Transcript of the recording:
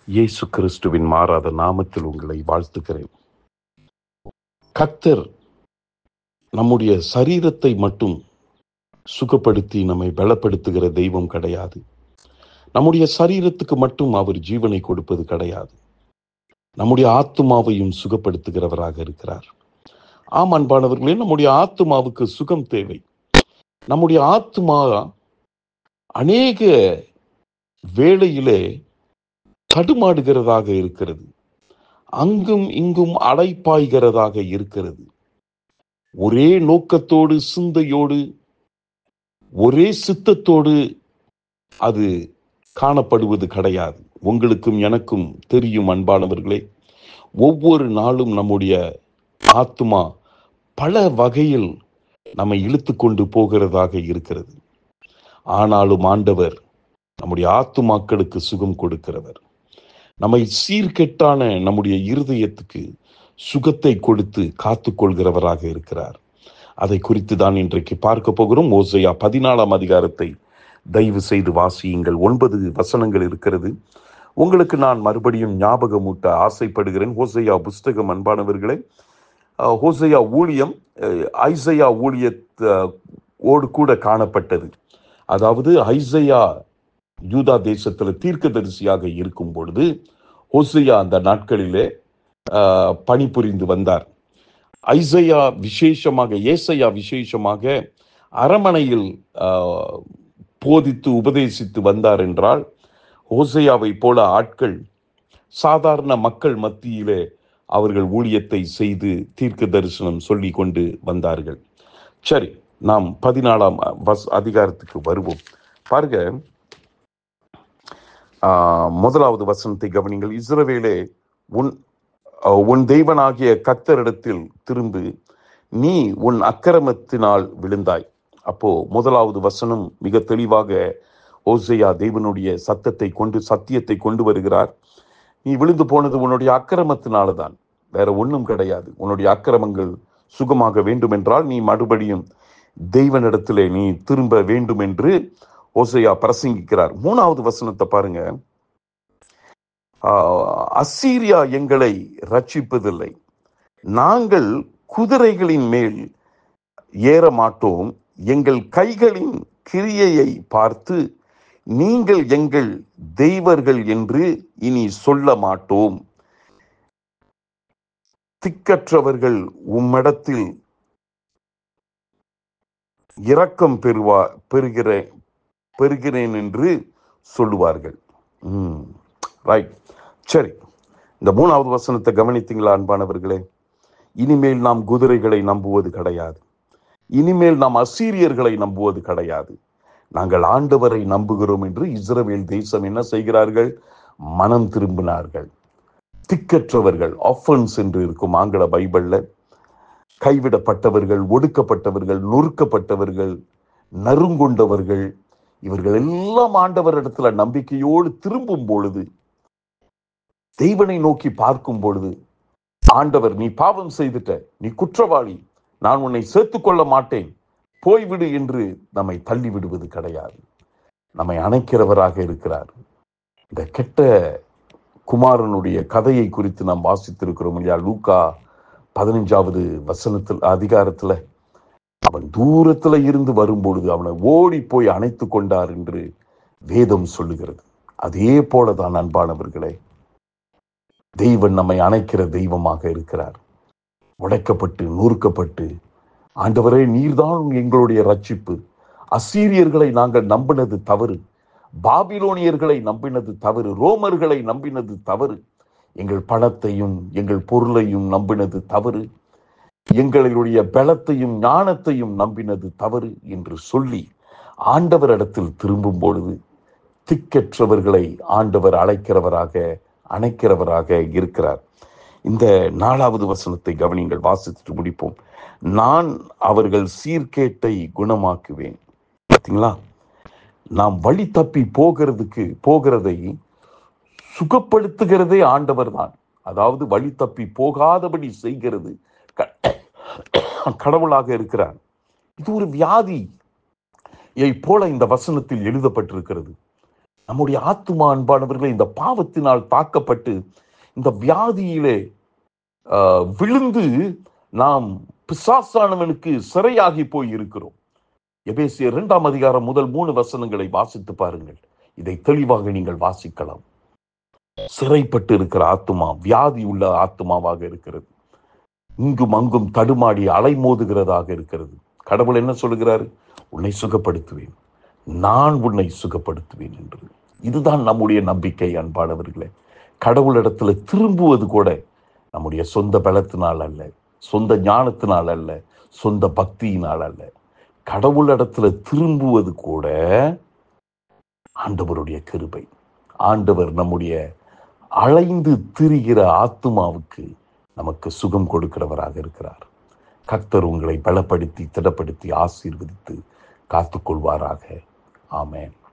இயேசு கிறிஸ்துவின் மாறாத நாமத்தில் உங்களை வாழ்த்துகிறேன் கத்தர் நம்முடைய சரீரத்தை மட்டும் சுகப்படுத்தி நம்மை பலப்படுத்துகிற தெய்வம் கிடையாது நம்முடைய சரீரத்துக்கு மட்டும் அவர் ஜீவனை கொடுப்பது கிடையாது நம்முடைய ஆத்துமாவையும் சுகப்படுத்துகிறவராக இருக்கிறார் ஆம் அன்பானவர்களே நம்முடைய ஆத்துமாவுக்கு சுகம் தேவை நம்முடைய ஆத்துமா அநேக வேளையிலே தடுமாடுகிறதாக இருக்கிறது அங்கும் இங்கும் அடைப்பாய்கிறதாக இருக்கிறது ஒரே நோக்கத்தோடு சிந்தையோடு ஒரே சித்தத்தோடு அது காணப்படுவது கிடையாது உங்களுக்கும் எனக்கும் தெரியும் அன்பானவர்களே ஒவ்வொரு நாளும் நம்முடைய ஆத்மா பல வகையில் நம்மை இழுத்து கொண்டு போகிறதாக இருக்கிறது ஆனாலும் ஆண்டவர் நம்முடைய ஆத்துமாக்களுக்கு சுகம் கொடுக்கிறவர் நம்மை சீர்கெட்டான நம்முடைய இருதயத்துக்கு சுகத்தை கொடுத்து காத்து கொள்கிறவராக இருக்கிறார் அதை குறித்து தான் இன்றைக்கு பார்க்க போகிறோம் ஓசையா பதினாலாம் அதிகாரத்தை தயவு செய்து வாசியுங்கள் ஒன்பது வசனங்கள் இருக்கிறது உங்களுக்கு நான் மறுபடியும் ஞாபகமூட்ட ஆசைப்படுகிறேன் ஹோசையா புஸ்தகம் அன்பானவர்களே அஹ், ஹோசையா ஊழியம் அஹ், ஐசையா ஊழியத் அஹ், ஓடு கூட காணப்பட்டது அதாவது ஐசையா யூதா தேசத்துல தீர்க்கதரிசியாக இருக்கும் பொழுது ஹோசையா அந்த நாட்களிலே ஆஹ், பணிபுரிந்து வந்தார் ஐசையா விசேஷமாக ஏசையா விசேஷமாக அரமனையில் ஆஹ், போதித்து உபதேசித்து வந்தார் என்றால் ஹோசையாவை போல ஆட்கள் சாதாரண மக்கள் மத்தியிலே அவர்கள் ஊழியத்தை செய்து தீர்க்க தரிசனம் சொல்லி கொண்டு வந்தார்கள் சரி நாம் பதினாலாம் வஸ் அதிகாரத்துக்கு வருவோம் பாருங்க ஆஹ், முதலாவது வசனத்தை கவனிங்கள் இஸ்ரவேலே உன் அஹ், உன் தெய்வனாகிய கத்தரிடத்தில் திரும்பு நீ உன் அக்கிரமத்தினால் விழுந்தாய் அப்போ முதலாவது வசனம் மிக தெளிவாக ஓசையா தேவனுடைய சத்தத்தை கொண்டு சத்தியத்தை கொண்டு வருகிறார் நீ விழுந்து போனது உன்னுடைய அக்கிரமத்தினால தான் வேற ஒன்றும் கிடையாது உன்னுடைய அக்கிரமங்கள் சுகமாக வேண்டும் என்றால் நீ மறுபடியும் தெய்வனிடத்திலே நீ திரும்ப வேண்டும் என்று ஓசையா பிரசங்கிக்கிறார் மூணாவது வசனத்தை பாருங்க ஆஹ், அசீரியா எங்களை ரட்சிப்பதில்லை நாங்கள் குதிரைகளின் மேல் ஏற மாட்டோம் எங்கள் கைகளின் கிரியையை பார்த்து நீங்கள் எங்கள் தெய்வர்கள் என்று இனி சொல்ல மாட்டோம் திக்கற்றவர்கள் உம்மிடத்தில் இரக்கம் பெறுவா பெறுகிறேன் பெறுகிறேன் என்று சொல்லுவார்கள் ரைட் சரி இந்த மூணாவது வசனத்தை கவனித்தீங்களா அன்பானவர்களே இனிமேல் நாம் குதிரைகளை நம்புவது கிடையாது இனிமேல் நாம் அசீரியர்களை நம்புவது கிடையாது நாங்கள் ஆண்டவரை நம்புகிறோம் என்று இஸ்ரவேல் தேசம் என்ன செய்கிறார்கள் மனம் திரும்பினார்கள் திக்கற்றவர்கள் ஆஃபன்ஸ் என்று இருக்கும் ஆங்கில பைபிள்ல கைவிடப்பட்டவர்கள் ஒடுக்கப்பட்டவர்கள் நொறுக்கப்பட்டவர்கள் நறுங்கொண்டவர்கள் இவர்கள் எல்லாம் ஆண்டவரிடத்துல நம்பிக்கையோடு திரும்பும் பொழுது தெய்வனை நோக்கி பார்க்கும் பொழுது ஆண்டவர் நீ பாவம் செய்துட்ட நீ குற்றவாளி நான் உன்னை சேர்த்துக் கொள்ள மாட்டேன் போய்விடு என்று நம்மை தள்ளி விடுவது கிடையாது நம்மை அணைக்கிறவராக இருக்கிறார் இந்த கெட்ட குமாரனுடைய கதையை குறித்து நாம் வாசித்திருக்கிறோம் இல்லையா லூக்கா பதினஞ்சாவது வசனத்தில் அதிகாரத்துல அவன் தூரத்துல இருந்து வரும்பொழுது அவனை ஓடி போய் அணைத்து கொண்டார் என்று வேதம் சொல்லுகிறது அதே போலதான் அன்பானவர்களே தெய்வன் நம்மை அணைக்கிற தெய்வமாக இருக்கிறார் உடைக்கப்பட்டு நூறுக்கப்பட்டு ஆண்டவரே நீர்தான் எங்களுடைய ரட்சிப்பு அசீரியர்களை நாங்கள் நம்பினது தவறு பாபிலோனியர்களை நம்பினது தவறு ரோமர்களை நம்பினது தவறு எங்கள் பணத்தையும் எங்கள் பொருளையும் நம்பினது தவறு எங்களுடைய பலத்தையும் ஞானத்தையும் நம்பினது தவறு என்று சொல்லி ஆண்டவரிடத்தில் திரும்பும் பொழுது திக்கற்றவர்களை ஆண்டவர் அழைக்கிறவராக அணைக்கிறவராக இருக்கிறார் இந்த நாலாவது வசனத்தை கவனிங்கள் வாசித்துட்டு முடிப்போம் நான் அவர்கள் சீர்கேட்டை குணமாக்குவேன் பார்த்தீங்களா நாம் வழி தப்பி போகிறதுக்கு போகிறதை சுகப்படுத்துகிறதே ஆண்டவர் தான் அதாவது வழி தப்பி போகாதபடி செய்கிறது க- கடவுளாக இருக்கிறார் இது ஒரு வியாதி போல இந்த வசனத்தில் எழுதப்பட்டிருக்கிறது நம்முடைய ஆத்துமா அன்பானவர்களே இந்த பாவத்தினால் தாக்கப்பட்டு இந்த வியாதியிலே ஆஹ், விழுந்து நாம் பிசாசானவனுக்கு சிறையாகி போய் இருக்கிறோம் எபேசியர் இரண்டாம் அதிகாரம் முதல் மூணு வசனங்களை வாசித்து பாருங்கள் இதை தெளிவாக நீங்கள் வாசிக்கலாம் சிறைப்பட்டு இருக்கிற ஆத்துமா வியாதி உள்ள ஆத்துமாவாக இருக்கிறது இங்கும் அங்கும் தடுமாடி அலைமோதுகிறதாக இருக்கிறது கடவுள் என்ன சொல்லுகிறார் உன்னை சுகப்படுத்துவேன் நான் உன்னை சுகப்படுத்துவேன் என்று இதுதான் நம்முடைய நம்பிக்கை அன்பானவர்களே கடவுளிடத்துல திரும்புவது கூட நம்முடைய சொந்த பலத்தினால் அல்ல சொந்த ஞானத்தினால் அல்ல சொந்த பக்தியினால் அல்ல கடவுளிடத்துல திரும்புவது கூட ஆண்டவருடைய கிருபை ஆண்டவர் நம்முடைய அலைந்து திரிகிற ஆத்துமாவுக்கு நமக்கு சுகம் கொடுக்கிறவராக இருக்கிறார் கர்த்தர் உங்களை பலப்படுத்தி திடப்படுத்தி ஆசீர்வதித்து காத்துக்கொள்வாராக ஆமென்